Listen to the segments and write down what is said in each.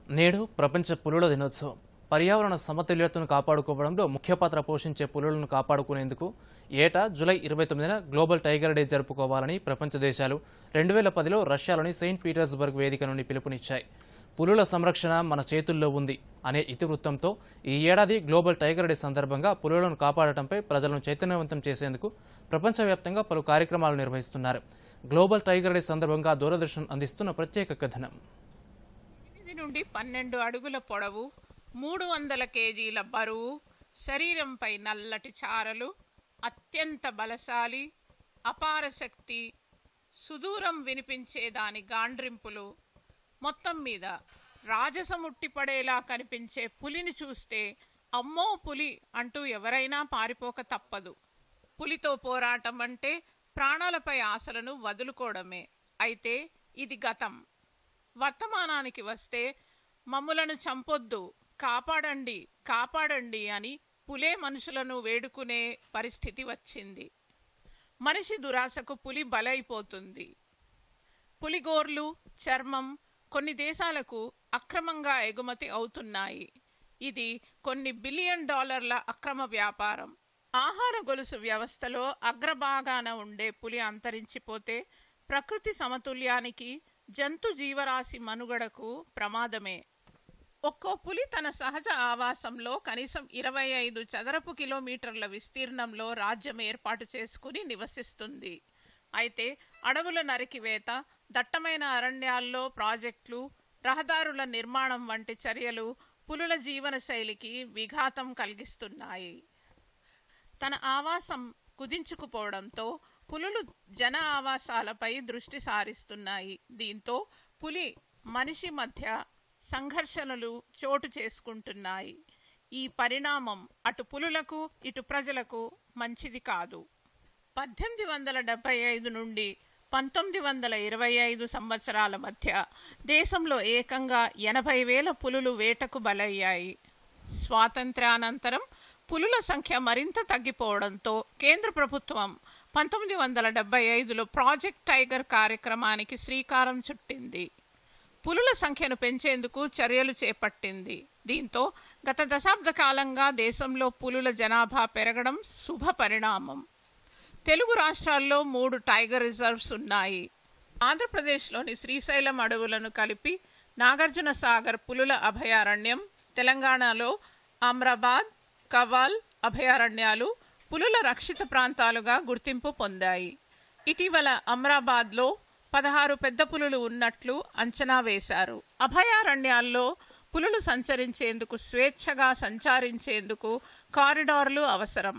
నేడు ప్రపంచ పులుల దినోత్సవం పర్యావరణ సమతుల్యతను కాపాడుకోవడంలో ముఖ్య పాత్ర పోషించే పులులను కాపాడుకునేందుకు ఏటా జూలై ఇరవై తొమ్మిదిన గ్లోబల్ టైగర్ డే జరుపుకోవాలని ప్రపంచ దేశాలు రెండు వేల పదిలో రష్యాలోని సెయింట్ పీటర్స్బర్గ్ వేదిక నుండి పిలుపునిచ్చాయి పులుల సంరక్షణ మన చేతుల్లో ఉంది అనే ఇతివృత్తంతో ఈ ఏడాది గ్లోబల్ టైగర్ డే సందర్భంగా పులులను కాపాడటంపై ప్రజలను చైతన్యవంతం చేసేందుకు ప్రపంచవ్యాప్తంగా పలు కార్యక్రమాలు నిర్వహిస్తున్నారు గ్లోబల్ టైగర్ డే సందర్భంగా దూరదర్శన్ అందిస్తున్న ప్రత్యేక కథనం ఎనిమిది నుండి పన్నెండు అడుగుల పొడవు మూడు వందల కేజీల బరువు శరీరంపై నల్లటి చారలు అత్యంత బలశాలి అపార శక్తి సుదూరం వినిపించే దాని గాండ్రింపులు మొత్తం మీద రాజసముట్టిపడేలా కనిపించే పులిని చూస్తే అమ్మో పులి అంటూ ఎవరైనా పారిపోక తప్పదు పులితో పోరాటం అంటే ప్రాణాలపై ఆశలను వదులుకోవడమే అయితే ఇది గతం వర్తమానానికి వస్తే మమ్ములను చంపొద్దు కాపాడండి కాపాడండి అని పులే మనుషులను వేడుకునే పరిస్థితి వచ్చింది మనిషి దురాశకు పులి బలైపోతుంది పులిగోర్లు చర్మం కొన్ని దేశాలకు అక్రమంగా ఎగుమతి అవుతున్నాయి ఇది కొన్ని బిలియన్ డాలర్ల అక్రమ వ్యాపారం ఆహార గొలుసు వ్యవస్థలో అగ్రభాగాన ఉండే పులి అంతరించిపోతే ప్రకృతి సమతుల్యానికి జంతు జీవరాశి మనుగడకు ప్రమాదమే ఒక్కో పులి తన సహజ ఆవాసంలో కనీసం ఇరవై ఐదు చదరపు కిలోమీటర్ల విస్తీర్ణంలో రాజ్యం ఏర్పాటు చేసుకుని నివసిస్తుంది అయితే అడవుల నరికివేత దట్టమైన అరణ్యాల్లో ప్రాజెక్టులు రహదారుల నిర్మాణం వంటి చర్యలు పులుల జీవన శైలికి విఘాతం కలిగిస్తున్నాయి తన ఆవాసం కుదించుకుపోవడంతో పులులు జన ఆవాసాలపై దృష్టి సారిస్తున్నాయి దీంతో పులి మనిషి మధ్య సంఘర్షణలు చోటు చేసుకుంటున్నాయి ఈ పరిణామం అటు పులులకు ఇటు ప్రజలకు మంచిది కాదు పద్దెనిమిది వందల డెబ్బై ఐదు నుండి పంతొమ్మిది వందల ఇరవై ఐదు సంవత్సరాల మధ్య దేశంలో ఏకంగా ఎనభై వేల పులులు వేటకు బలయ్యాయి స్వాతంత్ర్యానంతరం పులుల సంఖ్య మరింత తగ్గిపోవడంతో కేంద్ర ప్రభుత్వం పంతొమ్మిది వందల డెబ్బై ఐదులో ప్రాజెక్ట్ టైగర్ కార్యక్రమానికి శ్రీకారం చుట్టింది పులుల సంఖ్యను పెంచేందుకు చర్యలు చేపట్టింది దీంతో గత దశాబ్ద కాలంగా దేశంలో పులుల జనాభా పెరగడం శుభ పరిణామం తెలుగు రాష్ట్రాల్లో మూడు టైగర్ రిజర్వ్స్ ఉన్నాయి ఆంధ్రప్రదేశ్లోని శ్రీశైలం అడవులను కలిపి నాగార్జున సాగర్ పులుల అభయారణ్యం తెలంగాణలో అమ్రాబాద్ కవాల్ అభయారణ్యాలు పులుల రక్షిత ప్రాంతాలుగా గుర్తింపు పొందాయి ఇటీవల అమ్రాబాద్లో పదహారు పెద్ద పులులు ఉన్నట్లు అంచనా వేశారు అభయారణ్యాల్లో పులులు సంచరించేందుకు స్వేచ్ఛగా సంచరించేందుకు కారిడార్లు అవసరం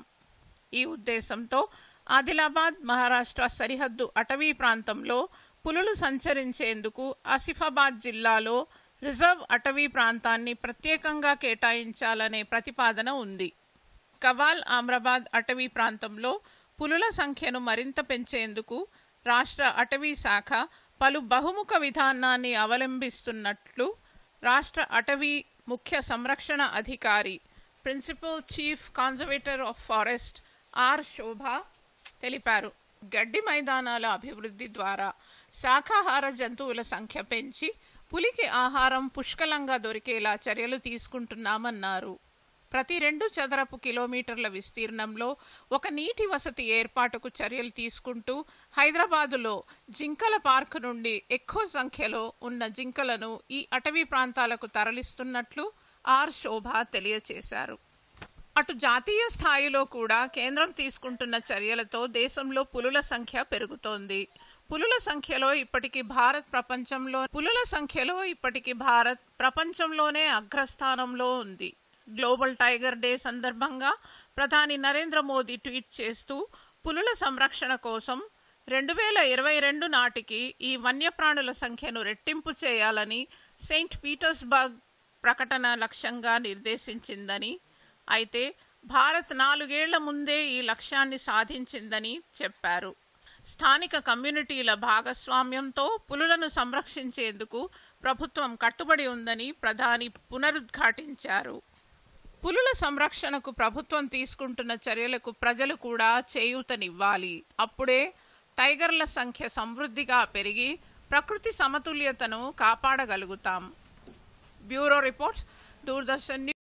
ఈ ఉద్దేశంతో ఆదిలాబాద్ మహారాష్ట్ర సరిహద్దు అటవీ ప్రాంతంలో పులులు సంచరించేందుకు ఆసిఫాబాద్ జిల్లాలో రిజర్వ్ అటవీ ప్రాంతాన్ని ప్రత్యేకంగా కేటాయించాలనే ప్రతిపాదన ఉంది కవాల్ ఆమ్రాబాద్ అటవీ ప్రాంతంలో పులుల సంఖ్యను మరింత పెంచేందుకు రాష్ట్ర అటవీ శాఖ పలు బహుముఖ విధానాన్ని అవలంబిస్తున్నట్లు రాష్ట్ర అటవీ ముఖ్య సంరక్షణ అధికారి principal chief conservator of forest R Shobha తెలిపారు గడ్డి మైదానాల అభివృద్ధి ద్వారా శాకాహార జంతువుల సంఖ్య పెంచి పులికి ఆహారం పుష్కలంగా దొరికేలా చర్యలు తీసుకుంటున్నామన్నారు ప్రతి రెండు చదరపు కిలోమీటర్ల విస్తీర్ణంలో ఒక నీటి వసతి ఏర్పాటుకు చర్యలు తీసుకుంటూ హైదరాబాదులో జింకల పార్క్ నుండి ఎక్కువ సంఖ్యలో ఉన్న జింకలను ఈ అటవీ ప్రాంతాలకు తరలిస్తున్నట్లు ఆర్ శోభ తెలియచేశారు అటు జాతీయ స్థాయిలో కూడా కేంద్రం తీసుకుంటున్న చర్యలతో దేశంలో పులుల సంఖ్య పెరుగుతోంది పులుల సంఖ్యలో ఇప్పటికి భారత్ ప్రపంచంలో పులుల సంఖ్యలో ఇప్పటికి భారత్ ప్రపంచంలోనే అగ్రస్థానంలో ఉంది గ్లోబల్ టైగర్ డే సందర్భంగా ప్రధాని నరేంద్ర మోదీ ట్వీట్ చేస్తూ పులుల సంరక్షణ కోసం రెండు వేల ఇరవై రెండు నాటికి ఈ వన్యప్రాణుల సంఖ్యను రెట్టింపు చేయాలని సెయింట్ పీటర్స్బర్గ్ ప్రకటన లక్ష్యంగా నిర్దేశించిందని అయితే భారత్ నాలుగేళ్ల ముందే ఈ లక్ష్యాన్ని సాధించిందని చెప్పారు స్థానిక కమ్యూనిటీల భాగస్వామ్యంతో పులులను సంరక్షించేందుకు ప్రభుత్వం కట్టుబడి ఉందని ప్రధాని పునరుద్ఘాటించారు పులుల సంరక్షణకు ప్రభుత్వం తీసుకుంటున్న చర్యలకు ప్రజలు కూడా చేయూతనివ్వాలి అప్పుడే టైగర్ల సంఖ్య సమృద్ధిగా పెరిగి ప్రకృతి సమతుల్యతను కాపాడగలుగుతాం బ్యూరో రిపోర్ట్స్ దూరదర్శన్